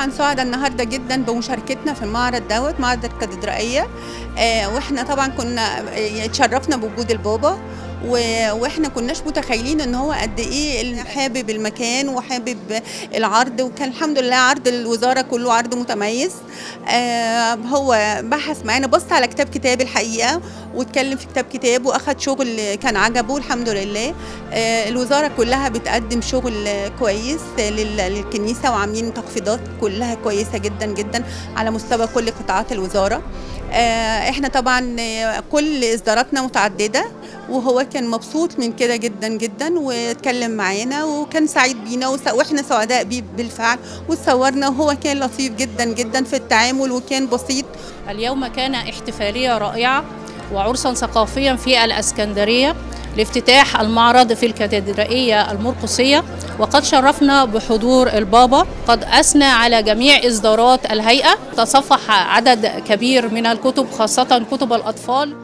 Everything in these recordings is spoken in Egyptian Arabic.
طبعا سعداء النهارده جدا بمشاركتنا في المعرض دوت معرض الكاتدرائيه آه، واحنا طبعا كنا آه، اتشرفنا بوجود البابا و- واحنا كناش متخيلين ان هو قد ايه حابب المكان وحابب العرض وكان الحمد لله عرض الوزاره كله عرض متميز آه، هو بحث معانا بص على كتاب كتاب الحقيقه واتكلم في كتاب كتاب واخد شغل كان عجبه الحمد لله آه، الوزاره كلها بتقدم شغل كويس لل- للكنيسه وعاملين تخفيضات كلها كويسه جدا جدا على مستوى كل قطاعات الوزاره آه، احنا طبعا آه، كل اصداراتنا متعدده وهو كان مبسوط من كده جدا جدا واتكلم معانا وكان سعيد بينا وس- واحنا سعداء بيه بالفعل وتصورنا وهو كان لطيف جدا جدا في التعامل وكان بسيط اليوم كان احتفالية رائعة وعرسا ثقافيا في الأسكندرية لافتتاح المعرض في الكاتدرائية المرقسية وقد شرفنا بحضور البابا قد أثنى على جميع إصدارات الهيئة تصفح عدد كبير من الكتب خاصة كتب الأطفال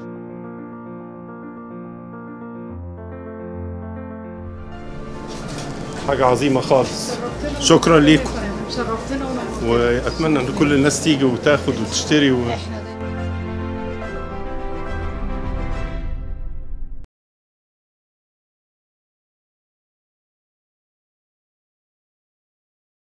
حاجة عظيمة خالص شكرا ليكم واتمنى ان كل الناس تيجي وتاخد وتشتري و...